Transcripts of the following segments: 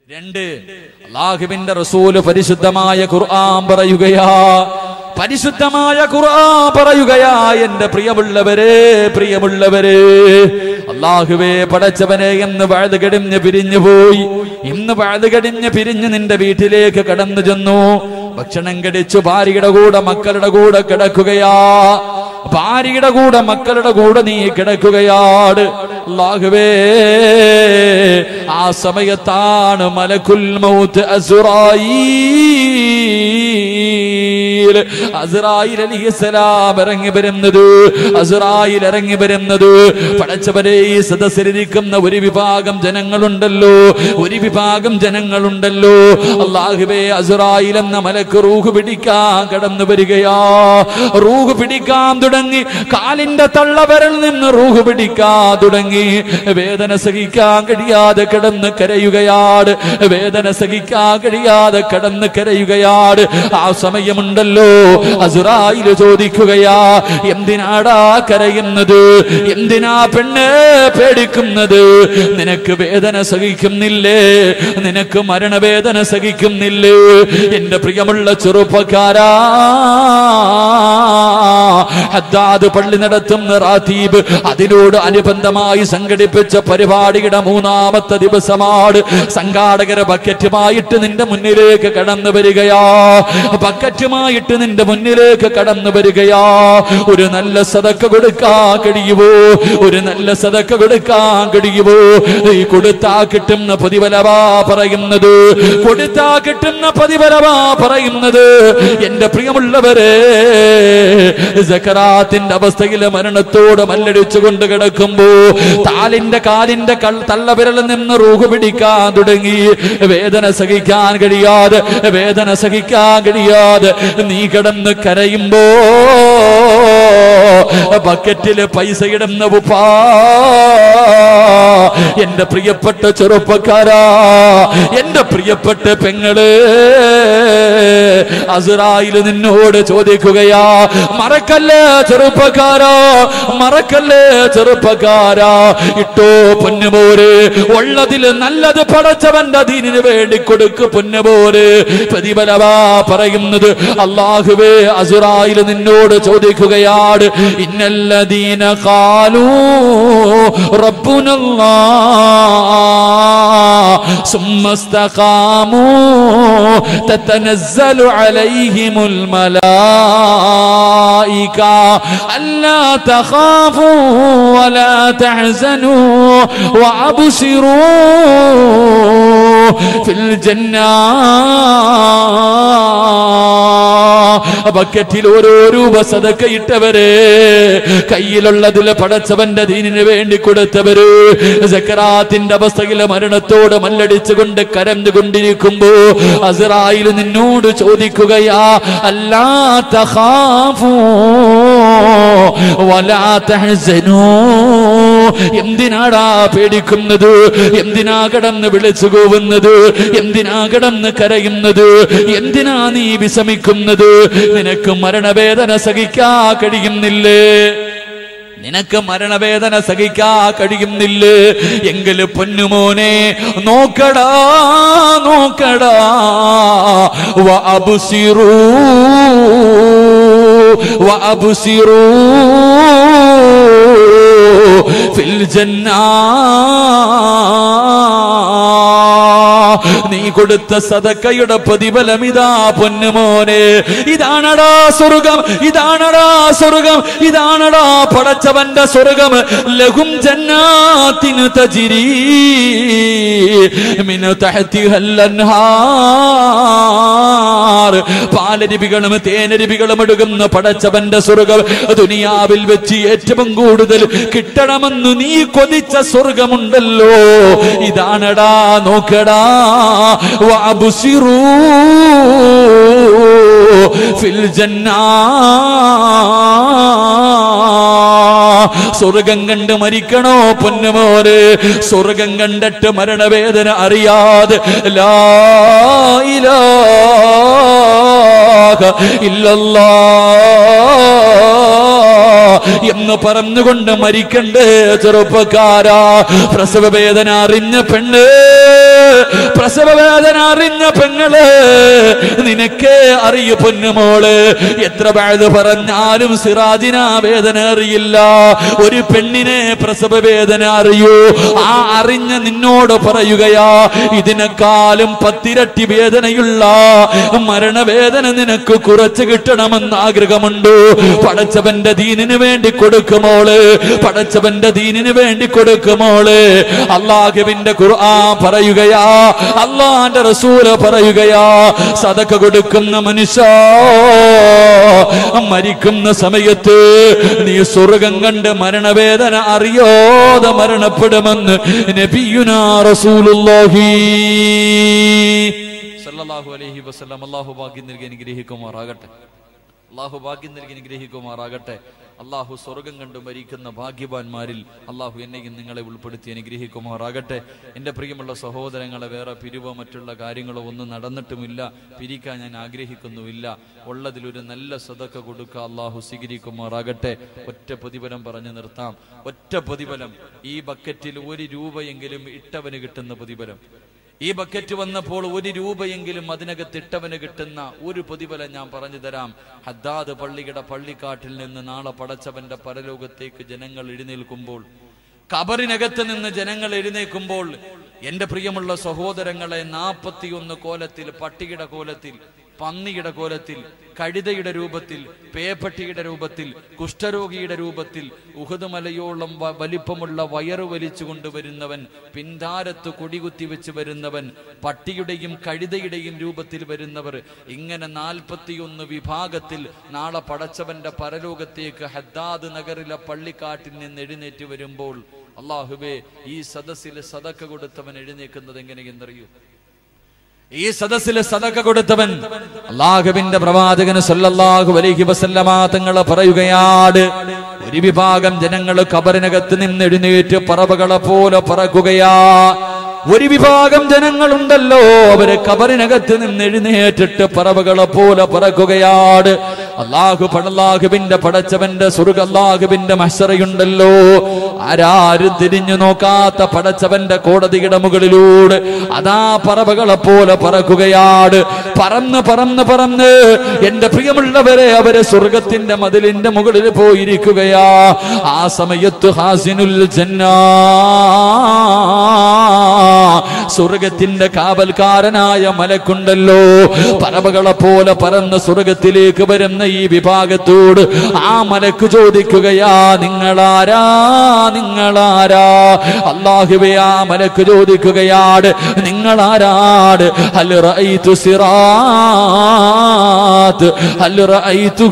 രണ്ട് അള്ളാഹുവിന്റെ റസൂല് പരിശുദ്ധമായ ഖുർആൻ പറയുകയാ പരിശുദ്ധമായ ഖുർആൻ പറയുകയാ എന്റെ പ്രിയമുള്ളവരെ പ്രിയമുള്ളവരെ അള്ളാഹുവേ പടച്ചവനെ എന്ന് വഴുത് കടിഞ്ഞ് പിരിഞ്ഞു പോയി ഇന്ന് വഴുത് കടിഞ്ഞ് പിരിഞ്ഞ് നിന്റെ വീട്ടിലേക്ക് കടന്നു ചെന്നു ഭക്ഷണം കടിച്ചു ഭാര്യയുടെ കൂടെ മക്കളുടെ കൂടെ കിടക്കുകയാ ഭാര്യയുടെ കൂടെ മക്കളുടെ കൂടെ നീ കിടക്കുകയാണ് അല്ലാഹുവേ ആ സമയത്താണ് മലക്കുൽ മൗത്ത് അസുറായീൽ അസുറായിൽ അലിഹിസലാം ഇറങ്ങി വരുന്നത് അസുറായിൽ ഇറങ്ങി വരുന്നത് പടച്ചവരെ ഈ സദസ്സിലിരിക്കുന്ന ഒരു വിഭാഗം ജനങ്ങളുണ്ടല്ലോ ഒരു വിഭാഗം ജനങ്ങളുണ്ടല്ലോ അള്ളാഹുവേ അസുറായിൽ എന്ന മലക്ക് റൂഹ് പിടിക്കാൻ കടന്നു വരികയാ റൂഹ് പിടിക്കാൻ തുടങ്ങി കാലിന്റെ തള്ളവരിൽ നിന്ന് റൂഹ് പിടിക്കാൻ തുടങ്ങി വേദന സഹിക്കാൻ കഴിയാതെ കിടന്ന് കരയുകയാണ് വേദന സഹിക്കാൻ കഴിയാതെ കിടന്ന് കരയുകയാണ് ആ സമയമുണ്ടല്ലോ അസുറായിൽ ചോദിക്കുകയാ എന്തിനാടാ കരയുന്നത് എന്തിനാ പെണ്ണ് പേടിക്കുന്നത് നിനക്ക് വേദന സഹിക്കുന്നില്ലേ നിനക്ക് മരണവേദന സഹിക്കുന്നില്ലേ എന്റെ പ്രിയമുള്ള ചെറുപ്പക്കാരാ ഹദ്ദാദ് പള്ളി നടത്തുന്ന റാത്തീബ് അതിനോട് അനുബന്ധമായി സംഘടിപ്പിച്ച പരിപാടിയുടെ മൂന്നാമത്തെ ദിവസമാണ് സംഘാടകരെ ബക്കറ്റുമായിട്ട് നിന്റെ മുന്നിലേക്ക് കടന്നു വരികയാ ബക്കറ്റുമായിട്ട് നിന്റെ മുന്നിലേക്ക് കടന്നു വരികയാ ഒരു നല്ല സതക്ക കൊടുക്കാൻ കഴിയുമോ ഒരു നല്ല സതക്ക കൊടുക്കാൻ കഴിയുമോ ഈ കൊടുത്താ കിട്ടുന്ന പ്രതിഫലവാ പറയുന്നത് കൊടുത്താ കിട്ടുന്ന പ്രതിഫലവാ പറയുന്നത് എന്റെ പ്രിയമുള്ളവരെ സക്കറാത്തിന്റെ അവസ്ഥയിൽ മരണത്തോട് മല്ലടിച്ചു കൊണ്ട് കിടക്കുമ്പോ താലിന്റെ കാലിന്റെ കൾ തള്ളവിരലിൽ നിന്ന് റൂഹ് പിടിക്കാൻ തുടങ്ങി വേദന സഹിക്കാൻ കഴിയാതെ വേദന സഹിക്കാൻ കഴിയാതെ നീ കിടന്ന് കരയുമ്പോ ബക്കറ്റില് പൈസ ഇടുന്ന ഉപ്പാ എന്റെ പ്രിയപ്പെട്ട ചെറുപ്പക്കാരാ എന്റെ പ്രിയപ്പെട്ട പെങ്ങള് അസുറായിൽ നിന്നോട് ചോദിക്കുകയാ മറക്കല്ലേ ചെറുപ്പക്കാരാ മറക്കല്ലേ ചെറുപ്പക്കാരാ ഇട്ടോ പൊന്നുപോര് ഉള്ളതിൽ നല്ലത് പടച്ചവന്റെ ദീനിന് വേണ്ടി കൊടുക്ക് പൊന്നുപോര് പ്രതിഫലവാ പറയുന്നത് അള്ളാഹുവേ അസുറായിൽ നിന്നോട് ചോദിക്കുകയാണ് ഇന്നല്ലദീന കാലൂ റബ്ബുനല്ലാ ثم استقاموا تتنزل عليهم الملائكة ألا تخافوا ولا تحزنوا وأبشروا في الجنة ബക്കറ്റിൽ ഓരോ രൂപ സതക്കയിട്ടവര് കയ്യിലുള്ളതിൽ പടച്ചവന്റെ ദീനിന് വേണ്ടി കൊടുത്തവര് സക്കറാത്തിന്റെ അവസ്ഥയിൽ മരണത്തോട് മല്ലടിച്ചുകൊണ്ട് കരഞ്ഞുകൊണ്ടിരിക്കുമ്പോ അസറായിൽ നിന്നോട് ചോദിക്കുകയാ അല്ലാ തഖാഫൂ വലാ തഹ്സനൂ എന്തിനാടാ പേടിക്കുന്നത് എന്തിനാ കടന്ന് വിളിച്ചു പോവുന്നത് എന്തിനാ കടന്ന് കരയുന്നത് എന്തിനാ നീ വിഷമിക്കുന്നത് നിനക്ക് മരണവേദന സഹിക്കാ കഴിയുന്നില്ലേ നിനക്ക് മരണവേദന സഹിക്കാ കഴിയുന്നില്ലേ എങ്കിൽ പൊന്നുമോനെ നോക്കടാ നോക്കടാ വ അബുസിറൂ വ അബുസിറൂ ഫിൽ ജന്നാ നീ കൊടുത്ത സദക്കയുടെ പ്രതിഫലം ഇതാ പൊന്നുമോനെ ഇതാണടാ സ്വർഗം ഇതാണടാ സ്വർഗം ഇതാണടാ പടച്ചവന്റെ സ്വർഗം ലഘും ജന്നാത്തിനു തജിരി മിനു തഹത്തിഹൽ അൻഹാർ പാലരുവികളും തേനരുവികളും എടുക്കുന്ന പടച്ചവന്റെ സ്വർഗം ദുനിയാവിൽ വെച്ച് ഏറ്റവും കൂടുതൽ കിട്ടണമെന്ന് നീ കൊതിച്ച സ്വർഗമുണ്ടല്ലോ ഇതാണടാ നോക്കടാ വഅബ്സിറൂ ഫിൽ ജന്നാ സ്വർഗം കണ്ട് മരിക്കണോ പൊന്നുമോര് സ്വർഗം കണ്ടിട്ട് മരണവേദന അറിയാതെ ലാ ഇലാഹ ഇല്ലല്ലാ എന്ന് പറഞ്ഞുകൊണ്ട് മരിക്കണ്ടേ ചെറുപ്പക്കാരാ പ്രസവ വേദന അറിഞ്ഞ പെണ്ണ് പ്രസവ വേദന അറിഞ്ഞ പെങ്ങള് നിനക്കേ അറിയു പൊന്നുമോള് എത്ര ബാത് പറഞ്ഞാലും സിറാജിന വേദന അറിയില്ല ഒരു പെണ്ണിനെ പ്രസവ വേദന അറിയൂ ആ അറിഞ്ഞ നിന്നോട് പറയുകയാ ഇതിനേക്കാളും പത്തിരട്ടി വേദനയുള്ള മരണവേദന നിനക്ക് കുറച്ച് കിട്ടണമെന്ന് ആഗ്രഹമുണ്ട് പടച്ചവന്റെ ദീനിന് വേണ്ടി കൊടുക്കുമോള് പടച്ചവന്റെ ദീനിന് വേണ്ടി കൊടുക്കുമോള് അള്ളാഹുവിന്റെ ഖുർആൻ പറയുകയാ അള്ളാന്റെ റസൂല് പറയുകയാ സദക്ക കൊടുക്കുന്ന മനുഷ്യ മരിക്കുന്ന സമയത്ത് നീ സ്വർഗം കണ്ട് മരണവേദന അറിയാതെ മരണപ്പെടുമെന്ന് നബിയുനാ റസൂലുള്ളാഹി സല്ലല്ലാഹു അലൈഹി വസല്ലം അല്ലാഹു ഭാഗ്യം നൽകി അനുഗ്രഹിക്കുമാറാകട്ടെ അള്ളാഹു ഭാഗ്യം നൽകി അനുഗ്രഹിക്കുമാറാകട്ടെ അള്ളാഹു സ്വർഗം കണ്ടു മരിക്കുന്ന ഭാഗ്യവാന്മാരിൽ അള്ളാഹു എന്നെയും നിങ്ങളെ ഉൾപ്പെടുത്തി അനുഗ്രഹിക്കുമാറാകട്ടെ എൻ്റെ പ്രിയമുള്ള സഹോദരങ്ങളെ വേറെ പിരിവോ മറ്റുള്ള കാര്യങ്ങളോ ഒന്നും നടന്നിട്ടുമില്ല പിരിക്കാൻ ഞാൻ ആഗ്രഹിക്കുന്നുമില്ല ഉള്ളതിലൊരു നല്ല സദക്ക കൊടുക്കുക അള്ളാഹു സ്വീകരിക്കുമാറാകട്ടെ ഒറ്റ പ്രതിഫലം പറഞ്ഞു നിർത്താം ഒറ്റ പ്രതിഫലം ഈ ബക്കറ്റിൽ ഒരു രൂപയെങ്കിലും ഇട്ടവന് കിട്ടുന്ന പ്രതിഫലം ഈ ബക്കറ്റ് വന്നപ്പോൾ ഒരു രൂപയെങ്കിലും അതിനകത്ത് ഇട്ടവന് കിട്ടുന്ന ഒരു പ്രതിഫലം ഞാൻ പറഞ്ഞു തരാം ഹദ്ദാദ് പള്ളിയുടെ പള്ളിക്കാട്ടിൽ നിന്ന് നാളെ പടച്ചവന്റെ പരലോകത്തേക്ക് ജനങ്ങൾ എഴുന്നേൽക്കുമ്പോൾ കബറിനകത്ത് നിന്ന് ജനങ്ങൾ എഴുന്നേൽക്കുമ്പോൾ എന്റെ പ്രിയമുള്ള സഹോദരങ്ങളെ നാൽപ്പത്തിയൊന്ന് കോലത്തിൽ പട്ടിയുടെ കോലത്തിൽ പന്നിയുടെ കോലത്തിൽ കഴുതയുടെ രൂപത്തിൽ പേപ്പട്ടിയുടെ രൂപത്തിൽ കുഷ്ഠരോഗിയുടെ രൂപത്തിൽ ഉഹുദുമലയോളം വ- വലിപ്പമുള്ള വയറ് വലിച്ചു കൊണ്ടുവരുന്നവൻ പിന്താരത്ത് കൊടികുത്തി വെച്ച് വരുന്നവൻ പട്ടിയുടെയും കഴുതയുടെയും രൂപത്തിൽ വരുന്നവർ ഇങ്ങനെ നാൽപ്പത്തിയൊന്ന് വിഭാഗത്തിൽ നാളെ പടച്ചവന്റെ പരലോകത്തേക്ക് ഹദ്ദാദ് നഗറിലെ പള്ളിക്കാട്ടിൽ നിന്ന് എഴുന്നേറ്റ് വരുമ്പോൾ അള്ളാഹുബേ ഈ സദസ്സിൽ സദക്ക കൊടുത്തവൻ എഴുന്നേക്കുന്നത് എങ്ങനെയെന്നറിയൂ ഈ സദസ്സിലെ സദക്ക കൊടുത്തവൻ അള്ളാഹുവിന്റെ പ്രവാചകന് സല്ലല്ലാഹു അലൈഹി വസല്ലമ തങ്ങൾ പറയുകയാണ് ഒരു വിഭാഗം ജനങ്ങൾ കബറിനകത്ത് നിന്ന് എഴുന്നേറ്റ് പറവകളെ പോലെ പറക്കുകയാ ഒരു വിഭാഗം ജനങ്ങളുണ്ടല്ലോ അവര് കബറിനകത്ത് നിന്ന് എഴുന്നേറ്റിട്ട് പറവകളെ പോലെ പറക്കുകയാണ് അള്ളാഹു പടല്ലാഹുവിന്റെ പടച്ചവന്റെ സ്വർഗ അള്ളാഹുവിന്റെ മഷറയുണ്ടല്ലോ ആരാരും തിരിഞ്ഞു നോക്കാത്ത പടച്ചവന്റെ കോടതിയുടെ മുകളിലൂടെ അതാ പറവകളെ പോലെ പറക്കുകയാണ് പറന്ന് പറന്ന് പറന്ന് എന്റെ പ്രിയമുള്ളവരെ അവരെ സ്വർഗത്തിന്റെ മതിലിന്റെ മുകളിൽ പോയിരിക്കുകയാ ആ സമയത്ത് ഹാസിനുൽ ജന്നാ സ്വർഗത്തിന്റെ കാവൽക്കാരനായ മലക്കുണ്ടല്ലോ പറവകളെ പോലെ പറന്ന് സ്വർഗത്തിലേക്ക് വരുന്ന ഈ വിഭാഗത്തോട് ആ മലക്ക് ചോദിക്കുകയാ നിങ്ങളാരാ നിങ്ങളാരാ അള്ളാഹുവേ ആ മലക്ക് ചോദിക്കുകയാണ് നിങ്ങളാരാട് ഹൽ റഅയ്തു സിറാത്ത് ഹൽ റഅയ്തു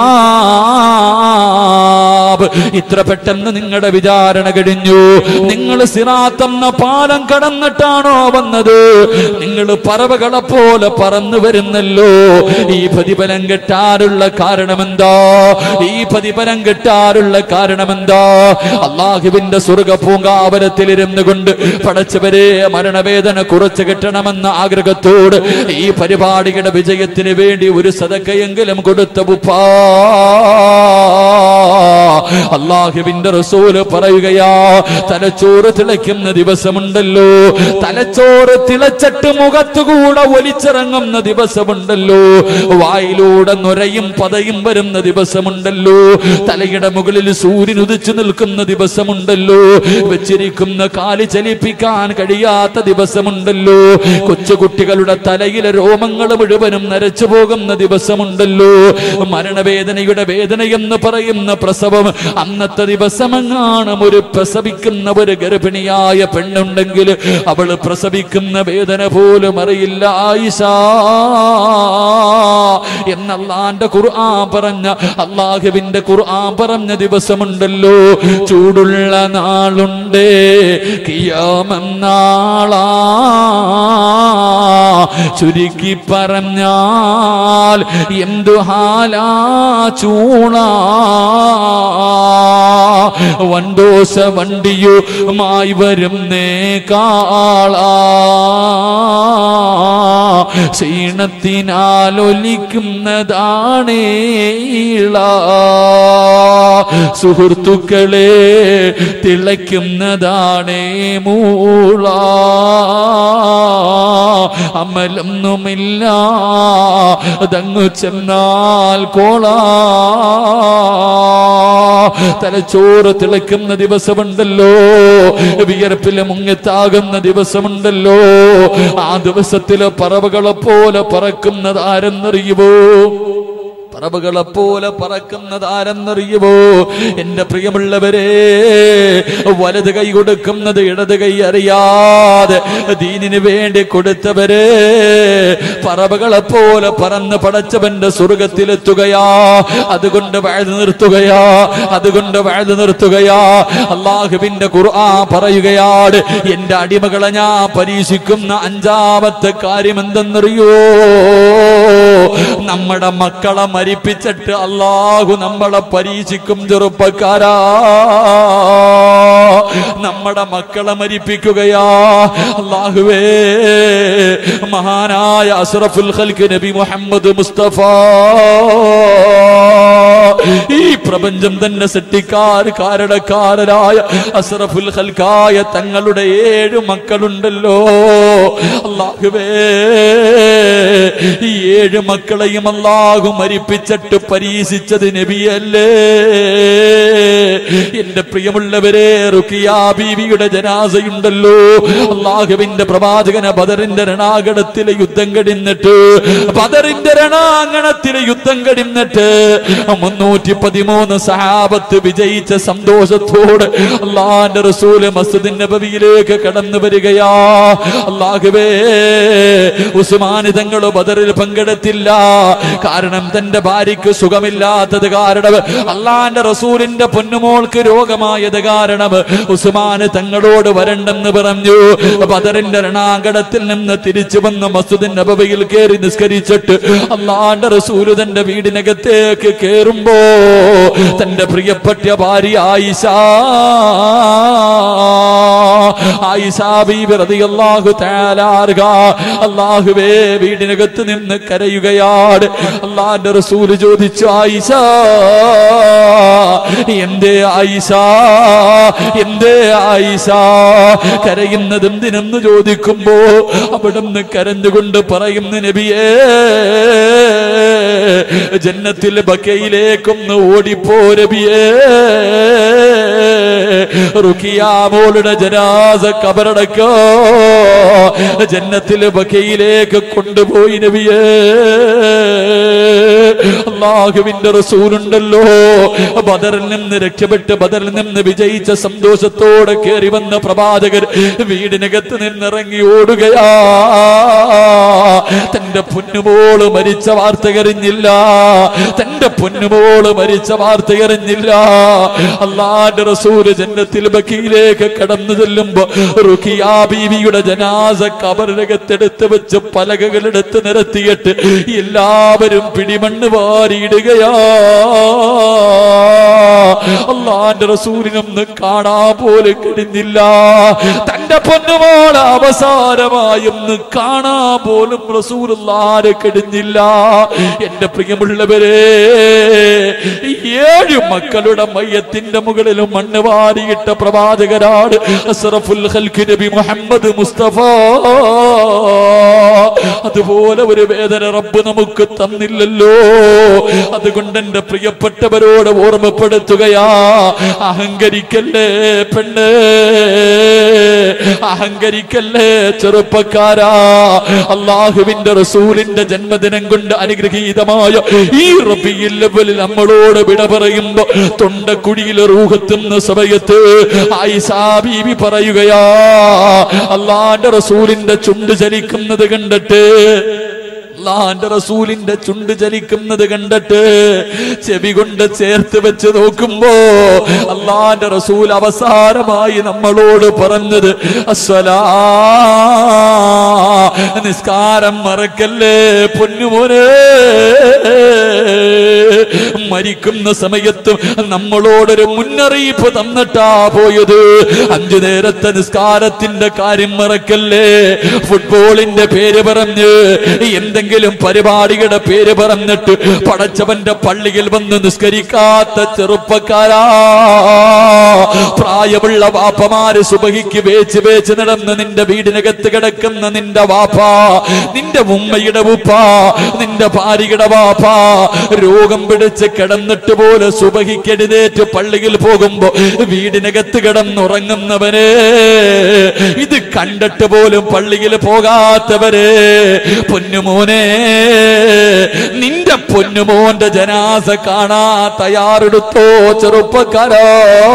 ഹിസാബ് ഇത്ര പെട്ടെന്ന് നിങ്ങളുടെ വിചാരണ കഴിഞ്ഞു നിങ്ങൾ സിറാത്തെന്ന പാലം കടന്നിട്ടാണോ വന്നത് നിങ്ങൾ പറവകളെ പോലെ പറന്നു വരുന്നല്ലോ ഈ പ്രതിഫലം കിട്ടാറുള്ള കാരണമെന്താ ഈ പ്രതിഫലം കിട്ടാറുള്ള കാരണമെന്താ അള്ളാഹുവിന്റെ സ്വർഗ പൂങ്കാവരത്തിലിരുന്നു കൊണ്ട് പടച്ചവരെ മരണവേദന കുറച്ച് കിട്ടണമെന്ന ആഗ്രഹത്തോട് ഈ പരിപാടിയുടെ വിജയത്തിന് വേണ്ടി ഒരു സദക്കയെങ്കിലും കൊടുത്ത ഉപ്പാ അള്ളാഹുവിന്റെ റസൂല് പറയുകയാ തലച്ചോറ് തിളയ്ക്കുന്ന ദിവസമുണ്ടല്ലോ തലച്ചോറ് തിളച്ചിട്ട് മുഖത്തുകൂടെ ഒലിച്ചിറങ്ങുന്ന ദിവസമുണ്ടല്ലോ വായിലൂടെ നുരയും പതയും വരുന്ന ദിവസമുണ്ടല്ലോ തലയുടെ മുകളിൽ സൂര്യൻ ഉദിച്ചു നിൽക്കുന്ന ദിവസമുണ്ടല്ലോ വെച്ചിരിക്കുന്ന കാല് ചലിപ്പിക്കാൻ കഴിയാത്ത ദിവസമുണ്ടല്ലോ കൊച്ചുകുട്ടികളുടെ തലയിലെ രോമങ്ങൾ മുഴുവനും നരച്ചു പോകുന്ന ദിവസമുണ്ടല്ലോ മരണവേദനയുടെ വേദന എന്ന് പറയുന്ന പ്രസവം അന്നത്തെ ദിവസമെങ്ങാനും ഒരു പ്രസവിക്കുന്ന ഒരു ഗർഭിണിയായ പെണ്ണുണ്ടെങ്കിൽ അവൾ പ്രസവിക്കുന്ന വേദന പോലും അറിയില്ല ആയിഷ എന്നല്ലാന്റെ ഖുർആൻ പറഞ്ഞ അള്ളാഹുവിന്റെ ഖുർആൻ പറഞ്ഞ ദിവസമുണ്ടല്ലോ ചൂടുള്ള നാളുണ്ട് കിയാമെന്നാളാ ചുരുക്കി പറഞ്ഞാൽ എന്തു ഹാലാ ചൂണാ വണ്ടോസ വണ്ടിയുമായി വരുന്നേ കാളാ ക്ഷീണത്തിനാലൊലിക്കുന്നതാണേ ഇള സുഹൃത്തുക്കളെ തിളയ്ക്കുന്നതാണേ മൂള അമലൊന്നുമില്ല അതങ്ങു ചെന്നാൽ കോള തലച്ചോറ് തിളയ്ക്കുന്ന ദിവസമുണ്ടല്ലോ വിയർപ്പിലെ മുങ്ങത്താകുന്ന ദിവസമുണ്ടല്ലോ ആ ദിവസത്തിലെ പറവകളെ പോലെ പറക്കുന്നത് ആരെന്നറിയുമോ പറവുകളെ പോലെ പറക്കുന്നത് ആരെന്നറിയുമോ എന്റെ പ്രിയമുള്ളവരെ വലത് കൈ കൊടുക്കുന്നത് ഇടത് കൈ അറിയാതെ ദീനിന് വേണ്ടി കൊടുത്തവരെ പറവകളെ പോലെ പറന്ന് പടച്ചവന്റെ സ്വർഗത്തിലെത്തുകയാ അതുകൊണ്ട് വഴുതു നിർത്തുകയാ അതുകൊണ്ട് വഴുതു നിർത്തുകയാ അള്ളാഹുവിന്റെ ഖുർആ പറയുകയാണ് എന്റെ അടിമകളെ ഞാൻ പരീക്ഷിക്കുന്ന അഞ്ചാമത്തെ കാര്യം എന്തെന്നറിയോ നമ്മുടെ മക്കളെ മരിപ്പിച്ചിട്ട് അള്ളാഹു നമ്മളെ പരീക്ഷിക്കും ചെറുപ്പക്കാരാ നമ്മുടെ മക്കളെ മരിപ്പിക്കുകയാ അള്ളാഹുവേ മഹാനായ അസ്റഫുൽ ഖൽക്ക് നബി മുഹമ്മദ് മുസ്തഫ ഈ പ്രപഞ്ചം തന്നെ സൃഷ്ടിക്കാർ കാരണക്കാരനായ അസ്റഫുൽ ഖൽക്കായ തങ്ങളുടെ ഏഴ് മക്കളുണ്ടല്ലോ അള്ളാഹുവേ ഈ ഏഴ് മക്കളെയും അള്ളാഹു മരിപ്പിച്ചിട്ട് പരീക്ഷിച്ചത് നബിയല്ലേ എന്റെ പ്രിയമുള്ളവരെ റുക്കിയാ ബീവിയുടെ ജനാസയുണ്ടല്ലോ അള്ളാഹുവിന്റെ പ്രവാചകന ബദറിന്റെ രണാകണത്തിലെ യുദ്ധം കടിന്നിട്ട് ബദറിന്റെ രണാങ്കണത്തിലെ യുദ്ധം കടിന്നിട്ട് മുന്നൂറ്റി പതിമൂന്ന് സഹാബത്ത് വിജയിച്ച സന്തോഷത്തോട് അള്ളാന്റെ റസൂല് മസ്ജിദ് നബവിയിലേക്ക് കടന്നു വരികയാ അള്ളാഹുവേ ഉസ്മാനി തങ്ങൾ ബദറിൽ പങ്കെടുത്തില്ല കാരണം തന്റെ ഭാര്യയ്ക്ക് സുഖമില്ലാത്തത് കാരണം അള്ളാന്റെ റസൂലിന്റെ പൊന്നുമോൾക്ക് രോഗമായത് കാരണം ഉസ്മാന് തങ്ങളോട് വരണ്ടെന്ന് പറഞ്ഞു ബദറിന്റെ രണാങ്കണത്തിൽ നിന്ന് തിരിച്ചു വന്ന് മസ്ജിദ് നബവിയിൽ കയറി നിസ്കരിച്ചിട്ട് അള്ളാന്റെ റസൂല് തന്റെ വീടിനകത്തേക്ക് കേറുമ്പോ തന്റെ പ്രിയപ്പെട്ട ഭാര്യ ആയിഷ ആയിഷ ബീബി റളിയല്ലാഹു തആല അൻഹ അല്ലാഹുവേ വീടിനകത്ത് നിന്ന് കരയുകയാണ് അള്ളാന്റെ റസൂല് ചോദിച്ചു ആയിഷ എന്തേ ആയിഷ എന്തേ ആയിഷ കരയുന്നത് എന്തിനെന്ന് ചോദിക്കുമ്പോ അവിടുന്ന് കരഞ്ഞുകൊണ്ട് പറയുന്നു നബിയേ ജന്നത്തിൽ ബക്കയിലേക്കൊന്ന് ഓടിപ്പോ നബിയേ റുക്കിയാമോളുടെ ജനാസ കബറടക്കോ ജന്നത്തിൽ ബക്കയിലേക്ക് കൊണ്ടുപോയി നബിയേ അള്ളാഹുവിന്റെ റസൂലുണ്ടല്ലോ ബദറിൽ നിന്ന് രക്ഷപ്പെട്ട് ബദറിൽ നിന്ന് വിജയിച്ച സന്തോഷത്തോടെ കയറി വന്ന പ്രവാചകർ വീടിനകത്ത് നിന്നിറങ്ങി ഓടുകയാ തന്റെ പൊന്നുമോള് മരിച്ച വാർത്ത കറിഞ്ഞില്ല തന്റെ പൊന്നുമോള് മരിച്ച വാർത്ത കറിഞ്ഞില്ല അള്ളാന്റെ റസൂല് ജന്നത്തിൽ ബക്കിയിലേക്ക് കടന്നു ചെല്ലുമ്പോ റുഖിയാ ബീവിയുടെ ജനാസ കബറിനകത്തെടുത്ത് വെച്ച് പലകകളെടുത്ത് നിരത്തിയിട്ട് എല്ലാവരും പിടിമണ്ണ് വാരിയിടുകയാ അള്ളാന്റെ റസൂലിനൊന്ന് കാണാൻ പോലും കഴിഞ്ഞില്ല തന്റെ പൊന്നുമോൾ അവസാനമായി ഒന്ന് കാണാൻ പോലും റസൂലുള്ളാരെ കഴിഞ്ഞില്ല എന്റെ പ്രിയമുള്ളവരെ ഈ ഏഴ് മക്കളുടെ മയ്യത്തിന്റെ മുകളിലും മണ്ണ് വാരിയിട്ട പ്രവാചകരാണ് അസ്റഫുൽ ഖൽഖ് നബി മുഹമ്മദ് മുസ്തഫ അതുപോലെ ഒരു വേദന റബ്ബ് നമുക്ക് തന്നില്ലല്ലോ അതുകൊണ്ട് എന്റെ പ്രിയപ്പെട്ടവരോട് ഓർമ്മപ്പെടുത്തുകയാ അഹങ്കരിക്കല്ലേ പെണ്ണ് അഹങ്കരിക്കല്ലേ ചെറുപ്പക്കാരാ അള്ളാഹുവിന്റെ റസൂലിന്റെ ജന്മദിനം കൊണ്ട് അനുഗ്രഹീതമായ ഈ റബിയിൽ ലെവലിൽ നമ്മളോട് വിട പറയുമ്പോ തൊണ്ടക്കുഴിയിൽ റൂഹത്തുന്ന സമയത്ത് ആയിഷാ ബീവി പറയുകയാ അള്ളാന്റെ റസൂലിന്റെ ചുണ്ട് ചലിക്കുന്നത് കണ്ടിട്ട് അള്ളാന്റെ റസൂലിന്റെ ചുണ്ട് ചലിക്കുന്നത് കണ്ടിട്ട് ചെവി കൊണ്ട് ചേർത്ത് വെച്ച് നോക്കുമ്പോ അള്ളാന്റെ റസൂൽ അവസാനമായി നമ്മളോട് പറഞ്ഞത് അസ്വലാ നിസ്കാരം മറക്കല്ലേ പൊന്നുമോനെ മരിക്കുന്ന സമയത്തും നമ്മളോടൊരു മുന്നറിയിപ്പ് തന്നിട്ടാ പോയത് അഞ്ചു നേരത്തെ നിസ്കാരത്തിന്റെ കാര്യം മറക്കല്ലേ ഫുട്ബോളിന്റെ പേര് പറഞ്ഞ് എന്തെങ്കിലും പരിപാടിയുടെ പേര് പറഞ്ഞിട്ട് പടച്ചവന്റെ പള്ളിയിൽ വന്ന് നിസ്കരിക്കാത്ത ചെറുപ്പക്കാരാ പ്രായമുള്ള വാപ്പമാര് സുബഹിക്ക് വേച്ച് വേച്ച് നടന്ന് നിന്റെ വീടിനകത്ത് കിടക്കുന്ന നിന്റെ വാപ്പ നിന്റെ ഉമ്മയുടെ ഉപ്പ നിന്റെ ഭാര്യയുടെ വാപ്പ രോഗം പിടിച്ച് കിടന്നിട്ട് പോലെ സുബഹിക്കെഴുതേറ്റ് പള്ളിയിൽ പോകുമ്പോ വീടിനകത്ത് കിടന്നുറങ്ങുന്നവരെ ഇത് കണ്ടിട്ട് പോലും പള്ളിയിൽ പോകാത്തവരെ പൊന്നുമോനെ നിന്റെ പൊന്നുമോന്റെ ജനാസ കാണാ തയ്യാറെടുത്തോ ചെറുപ്പക്കാരോ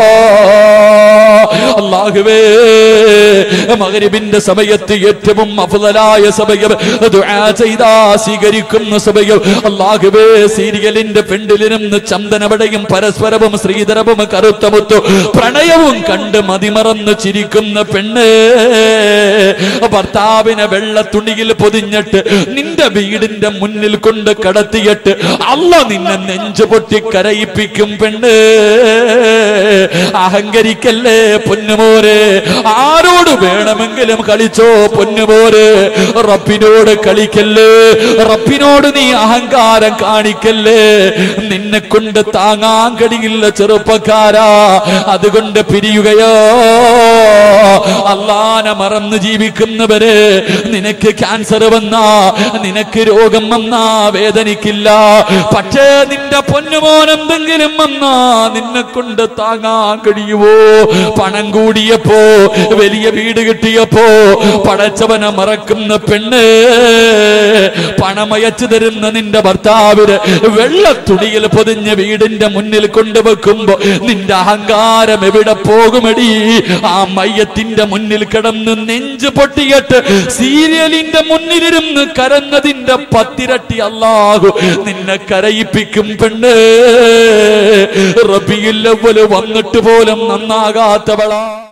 അള്ളാഹുവേ മകരിബിന്റെ സമയത്ത് ഏറ്റവും അഫുതലായ സമയം ദുആ ചെയ്താ സ്വീകരിക്കുന്ന സമയം അള്ളാഹുവേ സീരിയലിന്റെ പെണ്ടിലിരുന്ന് ചന്ദനവടയും പരസ്പരവും ശ്രീധരവും കറുത്തമുത്തു പ്രണയവും കണ്ട് മതിമറന്ന് ചിരിക്കുന്ന പെണ്ണ് ഭർത്താവിനെ വെള്ള തുണിയിൽ പൊതിഞ്ഞിട്ട് നിന്റെ വീടിന്റെ മുന്നിൽ കൊണ്ട് കടത്തിയിട്ട് അല്ല നിന്നെ നെഞ്ചു പൊട്ടി കരയിപ്പിക്കും പെണ്ണ് അഹങ്കരിക്കല്ലേ പൊന്നുമോരെ ആരോട് വേണമെങ്കിലും കളിച്ചോ പൊന്നുമോര് റബ്ബിനോട് കളിക്കല്ലേ റബ്ബിനോട് നീ അഹങ്കാരം കാണിക്കല്ലേ നിന്നെ കൊണ്ട് താങ്ങാൻ കഴിയില്ല ചെറുപ്പക്കാരാ അതുകൊണ്ട് പിരിയുകയോ അള്ളാനെ മറന്ന് ജീവിക്കുന്നവര് നിനക്ക് ക്യാൻസർ വന്നാ നിനക്ക് രോഗം വന്നാ വേദനിക്കില്ല പക്ഷേ നിന്റെ പൊന്നുമോൻ എന്തെങ്കിലും വന്നാ നിന്നെ കൊണ്ട് താങ്ങാൻ കഴിയുവോ പണം കൂടിയപ്പോ വലിയ വീട് കിട്ടിയപ്പോ പടച്ചവനെ മറക്കുന്ന പെണ്ണ് പണമയച്ചു തരുന്ന നിന്റെ ഭർത്താവിന് വെള്ളത്തുണിയിൽ പൊതിഞ്ഞ് വീടിന്റെ മുന്നിൽ കൊണ്ടുവെക്കുമ്പോ നിന്റെ അഹങ്കാരം എവിടെ പോകുമടി ആ മയ്യത്തിന്റെ മുന്നിൽ കിടന്ന് നെഞ്ച് പൊട്ടിയിട്ട് സീരിയലിന്റെ മുന്നിലിരുന്ന് കരഞ്ഞതിന്റെ പത്തിരട്ടി അല്ലാഹു നിന്നെ കരയിപ്പിക്കും പെണ്ണ് റബിയിൽ വന്നിട്ട് പോലും നന്നാകാത്തവളാ